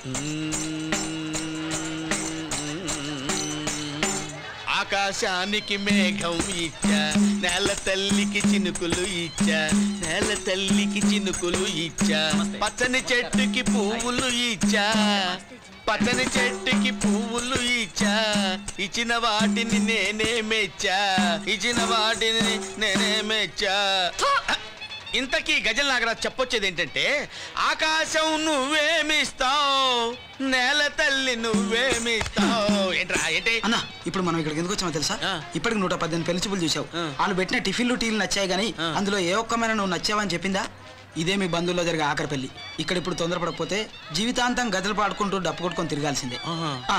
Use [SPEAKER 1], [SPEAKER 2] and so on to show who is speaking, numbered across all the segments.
[SPEAKER 1] ఆకాశానికి మేఘం ఇచ్చా నేల తల్లికి చినుకులు ఇచ్చా నేల తల్లికి చినుకులు ఇచ్చా పచ్చని చెట్టుకి పువ్వులు ఇచ్చా పచ్చని చెట్టుకి పువ్వులు ఇచ్చా ఇచ్చిన వాటిని నేనే మెచ్చా ఇచ్చిన వాటిని నేనే మెచ్చా ఇంతకీ గజల్ నాగరాజ్ చెప్పొచ్చేది ఏంటంటే ఆకాశం నువ్వేమిస్తావు నేల తల్లి నువ్వేమిస్తావు ఏంట్రా ఏంటి
[SPEAKER 2] అన్న ఇప్పుడు మనం ఇక్కడికి ఎందుకు వచ్చామో తెలుసా
[SPEAKER 1] ఆ.
[SPEAKER 2] ఇప్పటికి నూట పద్దెనిమిది పెళ్లి చూపులు చూసావు
[SPEAKER 1] ఆ.
[SPEAKER 2] వాళ్ళు పెట్టిన టిఫిన్లు టీలు నచ్చాయి కానీ
[SPEAKER 1] ఆ.
[SPEAKER 2] అందులో ఏ ఒక్కమైనా నువ్వు నచ్చావని చెప్పిందా ఇదే మీ బంధువుల్లో జరిగే ఆఖరి పెళ్లి ఇక్కడ ఇప్పుడు తొందరపడకపోతే జీవితాంతం గదలు పాడుకుంటూ డప్పు కొట్టుకొని తిరగాల్సిందే
[SPEAKER 1] ఆహా.
[SPEAKER 2] ఆ,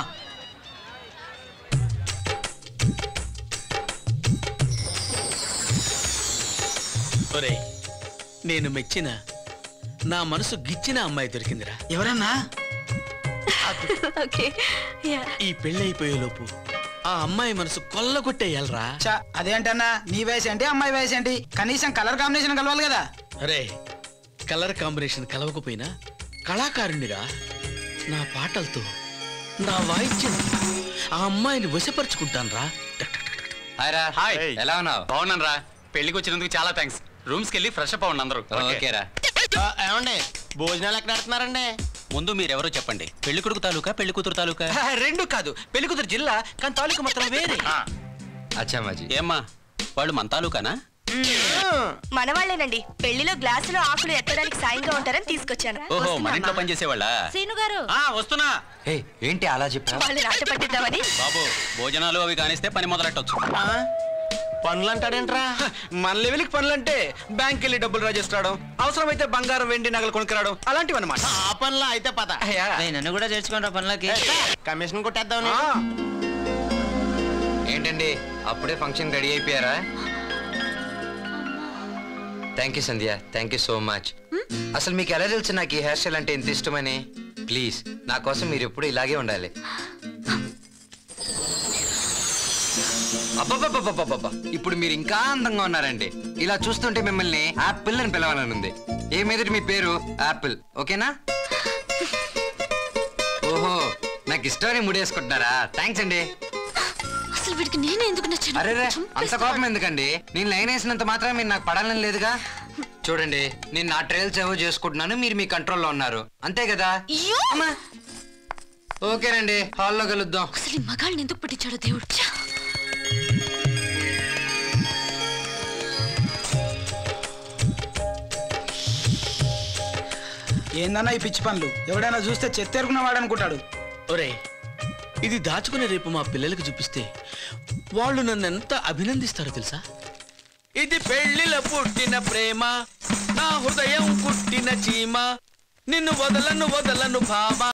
[SPEAKER 1] ఒరేయ్ నేను మెచ్చిన నా మనసు గిచ్చిన అమ్మాయి దొరికిందిరా
[SPEAKER 2] ఎవరన్నా
[SPEAKER 3] ఓకే యా
[SPEAKER 1] ఈ పెళ్ళైపోయేలోపు ఆ అమ్మాయి మనసు కొల్లగొట్టేయాలరా
[SPEAKER 2] చా అదేంటన్నా నీ వయసు ఏంటి అమ్మాయి వయసు ఏంటి కనీసం కలర్ కాంబినేషన్ కలవాలి కదా
[SPEAKER 1] అరే కలర్ కాంబినేషన్ కలవకపోయినా కళాకారుణ్ణిగా నా పాటలతో నా వాయిద్యంతో ఆ అమ్మాయిని వశపరుచుకుంటానురా
[SPEAKER 4] హాయ్ రా
[SPEAKER 5] హాయ్.
[SPEAKER 4] ఎలా ఉన్నావు
[SPEAKER 5] బాగున్నాను రా పెళ్లికి వచ్చినందుకు చాలా థ్యాంక్స్ రూమ్స్ కి వెళ్ళి ఫ్రెష్ అప్ అవ్వండి అందరూ
[SPEAKER 4] ఓకే రా
[SPEAKER 5] ఏమండి భోజనాలు ఎక్కడ పెడుతున్నారండి
[SPEAKER 4] ముందు మీరెవరో చెప్పండి పెళ్లి కొడుకు తాలూకా పెళ్లి కూతురు తాలూకా
[SPEAKER 5] రెండు కాదు పెళ్లి కూతురు జిల్లా కానీ తాలూకు మాత్రం వేరే
[SPEAKER 4] అచ్చా మాజీ ఏమ్మా వాళ్ళు మన తాలూకానా
[SPEAKER 3] మనవాళ్ళేనండి పెళ్లిలో గ్లాసులో ఆకులు ఎత్తడానికి సాయంగా ఉంటారని తీసుకొచ్చాను
[SPEAKER 4] ఓహో మన ఇంట్లో పనిచేసేవాళ్ళ
[SPEAKER 3] శ్రీను గారు
[SPEAKER 5] ఆ, వస్తున్నా
[SPEAKER 4] ఏ ఏంటి అలా చెప్పా
[SPEAKER 3] వాళ్ళు రాట పట్టిద్దామని
[SPEAKER 4] బాబు భోజనాలు అవి కానిస్తే పని మొదలెట్టొచ్చు
[SPEAKER 5] పనులు అంటాడేంట్రా మన లెవెల్కి పనులు అంటే బ్యాంక్ వెళ్ళి డబ్బులు డ్రా చేసుకురావడం అవసరమైతే బంగారం వెండి నగలు కొనుక్కురావడం అలాంటివి అనమాట
[SPEAKER 6] ఆ పనిలో అయితే పద
[SPEAKER 5] నన్ను కూడా చేర్చుకుంటా పనులకి
[SPEAKER 6] కమిషన్ కొట్టేద్దాం
[SPEAKER 4] ఏంటండి అప్పుడే ఫంక్షన్ రెడీ అయిపోయారా thank you Sandhya thank you so much అసలు మీకు ఎలా తెలుసు నాకు ఈ హెయిర్ స్టైల్ అంటే ఎంత ఇష్టమని ప్లీజ్ నా కోసం మీరు ఎప్పుడు ఇలాగే ఉండాలి అబ్బబ్బబ్బబ్బబ్బబ్బ ఇప్పుడు మీరు ఇంకా అందంగా ఉన్నారండి ఇలా చూస్తుంటే మిమ్మల్ని యాపిల్ అని పిలవాలని ఉంది ఏ మీదటి మీ పేరు యాపిల్ ఓకేనా ఓహో నాకు ఇష్టమని ముడేసుకుంటున్నారా థ్యాంక్స్ అండి
[SPEAKER 3] అసలు వీడికి నేనే ఎందుకు నచ్చాను
[SPEAKER 4] అరే రే అంత కోపం ఎందుకండి నేను లైన్ వేసినంత మాత్రం మీరు నాకు పడాలని లేదుగా చూడండి నేను నా ట్రయల్స్ ఏవో చేసుకుంటున్నాను మీరు మీ కంట్రోల్లో ఉన్నారు అంతే కదా
[SPEAKER 3] అయ్యో!
[SPEAKER 4] అమ్మా. ఓకేనండి హాల్లో కలుద్దాం
[SPEAKER 3] అసలు ఈ మగాళ్ళని ఎందుకు పట్టించాడో దేవుడు ఛా!
[SPEAKER 2] ఏందన్నా ఈ పిచ్చి పనులు ఎవడైనా చూస్తే చెత్తెరుకున్నవాడు అనుకుంటాడు
[SPEAKER 1] ఒరే ఇది దాచుకునే రేపు మా పిల్లలకి చూపిస్తే వాళ్ళు నన్ను ఎంత అభినందిస్తారో తెలుసా ఇది పెళ్లిల పుట్టిన ప్రేమ నా హృదయం పుట్టిన చీమ నిన్ను వదలను వదలను భామ